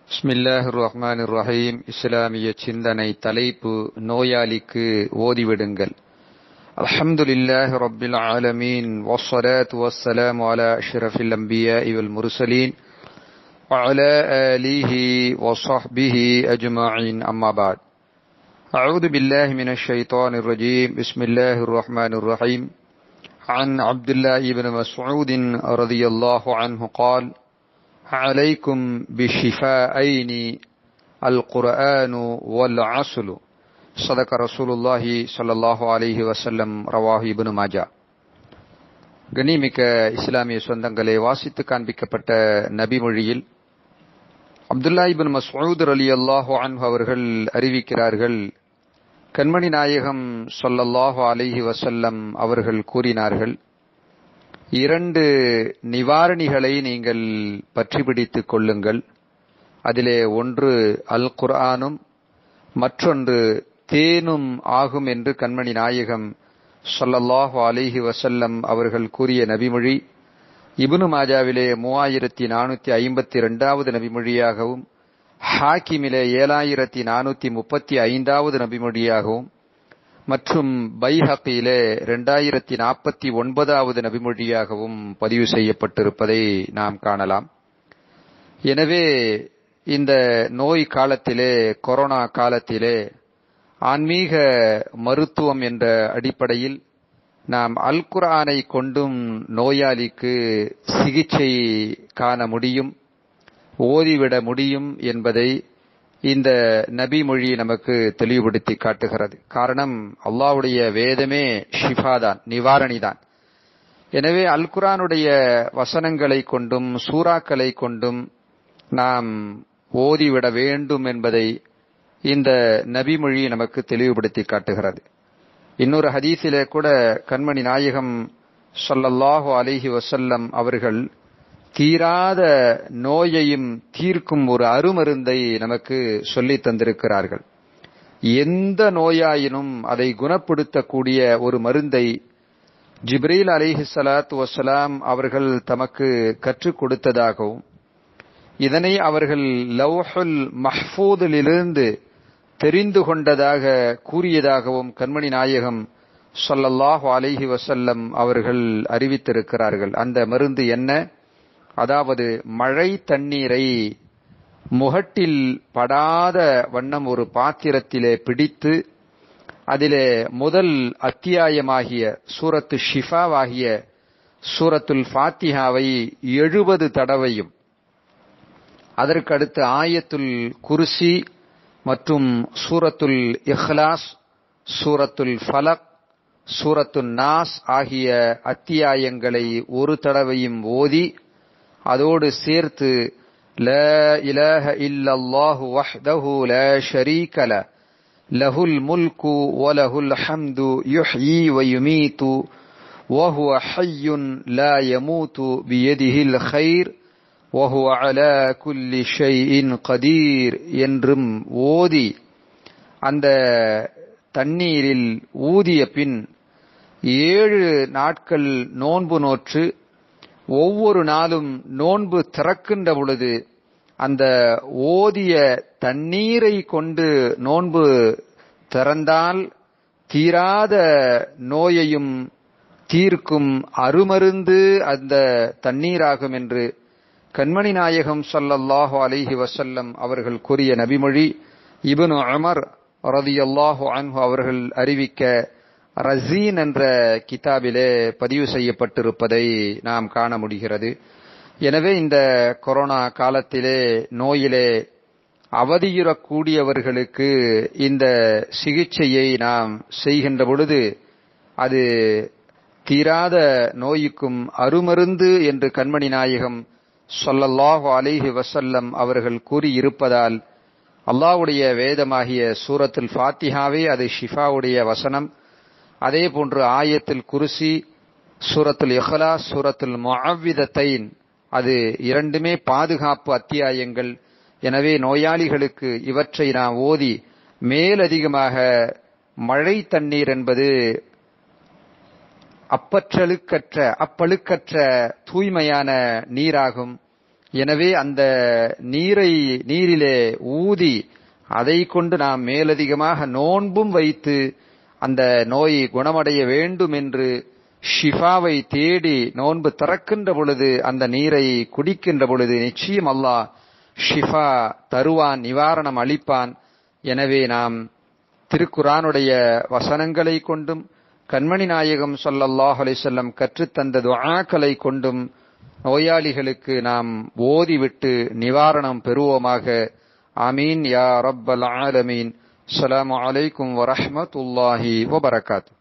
பிஸ்மில்லாஹிர் ரஹ்மானிர் ரஹீம் இஸ்லாமிய சிந்தனை தலைப்பு நோயாளிக்கு ஓதிவிடுங்கள் அல்ஹம்துலில்லாஹி ரப்பில் ஆலமீன் வஸ்ஸலாத்து வஸ்ஸலாமு அலா அஷ்ரஃபில் அன்பியாஇ வல் முர்சலீன் وعلى آله وصحبه أجمعين أما بعد أعوذ بالله من الشيطان الرجيم بسم الله الرحمن الرحيم عن عبد الله بن مسعود رضي الله عنه قال عليكم بشفاءين القرآن والعسل صدق رسول الله صلى الله عليه وسلم رواه ابن ماجه கண்ணிமிக்க இஸ்லாமிய சொந்தங்களை வாசித்து காண்பிக்கப்பட்ட நபிமொழியில் அப்துல்லா இபின் மசூத் அலி அல்லாஹு அன்ஹு அவர்கள் அறிவிக்கிறார்கள் கண்மணி நாயகம் சொல்லல்லாஹு அலிஹி வசல்லம் அவர்கள் கூறினார்கள் இரண்டு நிவாரணிகளை நீங்கள் பற்றி பிடித்துக் கொள்ளுங்கள் அதிலே ஒன்று அல் குர்ஆனும் மற்றொன்று தேனும் ஆகும் என்று கண்மணி நாயகம் சொல்லல்லாஹு அலிஹி வசல்லம் அவர்கள் கூறிய நபிமொழி இபுனு மாஜாவிலே மூவாயிரத்தி நானூத்தி ஐம்பத்தி இரண்டாவது நபிமொழியாகவும் ஹாக்கிமிலே ஏழாயிரத்தி நானூத்தி முப்பத்தி ஐந்தாவது நபிமொழியாகவும் மற்றும் பைஹக்கியிலே இரண்டாயிரத்தி நாற்பத்தி ஒன்பதாவது நபிமொழியாகவும் பதிவு செய்யப்பட்டிருப்பதை நாம் காணலாம் எனவே இந்த நோய் காலத்திலே கொரோனா காலத்திலே ஆன்மீக மருத்துவம் என்ற அடிப்படையில் நாம் அல் குரானை கொண்டும் நோயாளிக்கு சிகிச்சை காண முடியும் ஓதிவிட முடியும் என்பதை இந்த நபி மொழி நமக்கு தெளிவுபடுத்தி காட்டுகிறது காரணம் அல்லாவுடைய வேதமே ஷிஃபாதான் நிவாரணிதான் எனவே அல் குரானுடைய வசனங்களை கொண்டும் சூறாக்களை கொண்டும் நாம் ஓதிவிட வேண்டும் என்பதை இந்த நபிமொழி நமக்கு தெளிவுபடுத்தி காட்டுகிறது இன்னொரு ஹதீஸிலே கூட கண்மணி நாயகம் சொல்லல்லாஹு அலிஹி வசல்லம் அவர்கள் தீராத நோயையும் தீர்க்கும் ஒரு அருமருந்தை நமக்கு சொல்லி தந்திருக்கிறார்கள் எந்த நோயாயினும் அதை குணப்படுத்தக்கூடிய ஒரு மருந்தை ஜிப்ரீல் அலிஹி சலாத் வசலாம் அவர்கள் தமக்கு கற்றுக் கொடுத்ததாகவும் இதனை அவர்கள் லவ்ஹுல் மஹ்பூதிலிருந்து தெரிந்து கொண்டதாக கூறியதாகவும் கண்மணி நாயகம் சொல்லல்லாஹு அலிஹி வசல்லம் அவர்கள் அறிவித்திருக்கிறார்கள் அந்த மருந்து என்ன அதாவது மழை தண்ணீரை முகட்டில் படாத வண்ணம் ஒரு பாத்திரத்திலே பிடித்து அதிலே முதல் அத்தியாயமாகிய சூரத்து ஷிஃபாவாகிய சூரத்துல் ஃபாத்திஹாவை எழுபது தடவையும் அதற்கடுத்து ஆயத்துல் குருசி மற்றும் சூரத்துல் இஹ்லாஸ் சூரத்துல் ஃபலக் சூரத்துல் நாஸ் ஆகிய அத்தியாயங்களை ஒரு தடவையும் ஓதி அதோடு சேர்த்து ல இலஹ இல்லல்லாஹு வஹ்தஹு ல ஷரீக ல லஹுல் முல்கு வலஹுல் ஹம்து யுஹ்யி வயுமீது وهو حي لا يموت بيده الخير وهو على كل شيء قدير என்றும் ஓதி அந்த தண்ணீரில் ஊதிய பின் ஏழு நாட்கள் நோன்பு நோற்று ஒவ்வொரு நாளும் நோன்பு திறக்கின்ற பொழுது அந்த ஓதிய தண்ணீரை கொண்டு நோன்பு திறந்தால் தீராத நோயையும் தீர்க்கும் அருமருந்து அந்த தண்ணீராகும் என்று கண்மணி நாயகம் சொல்லல்லாஹு அலிஹி வசல்லம் அவர்கள் கூறிய நபிமொழி இபனு அமர் ரதியல்லாஹு அன்ஹு அவர்கள் அறிவிக்க ரசீன் என்ற கிதாபிலே பதிவு செய்யப்பட்டிருப்பதை நாம் காண முடிகிறது எனவே இந்த கொரோனா காலத்திலே நோயிலே அவதியுறக்கூடியவர்களுக்கு இந்த சிகிச்சையை நாம் செய்கின்ற பொழுது அது தீராத நோய்க்கும் அருமருந்து என்று கண்மணி நாயகம் சொல்லல்லாஹு அலிஹி வசல்லம் அவர்கள் கூறியிருப்பதால் அல்லாவுடைய வேதமாகிய சூரத்துல் ஃபாத்திஹாவே அது ஷிஃபாவுடைய வசனம் அதே போன்று ஆயத்தில் குருசி சூரத்துல் இஹ்லா சூரத்துல் முஅவ்விதத்தைன் அது இரண்டுமே பாதுகாப்பு அத்தியாயங்கள் எனவே நோயாளிகளுக்கு இவற்றை நாம் ஓதி மேலதிகமாக மழை தண்ணீர் என்பது அப்பற்றலுக்கற்ற அப்பழுக்கற்ற தூய்மையான நீராகும் எனவே அந்த நீரை நீரிலே ஊதி அதை கொண்டு நாம் மேலதிகமாக நோன்பும் வைத்து அந்த நோய் குணமடைய வேண்டும் என்று ஷிஃபாவை தேடி நோன்பு திறக்கின்ற பொழுது அந்த நீரை குடிக்கின்ற பொழுது நிச்சயம் அல்லாஹ் ஷிஃபா தருவான் நிவாரணம் அளிப்பான் எனவே நாம் திருக்குரானுடைய வசனங்களை கொண்டும் கண்மணி நாயகம் ஸல்லல்லாஹு அலைஹி வஸல்லம் கற்றுத்தந்த துஆக்களை கொண்டும் நோயாளிகளுக்கு நாம் ஓதிவிட்டு நிவாரணம் பெறுவோமாக ஆமீன் யா ரப்பல் ஆலமீன் அஸ்ஸலாமு அலைக்கும் வரஹ்மத்துல்லாஹி வபரகாத்து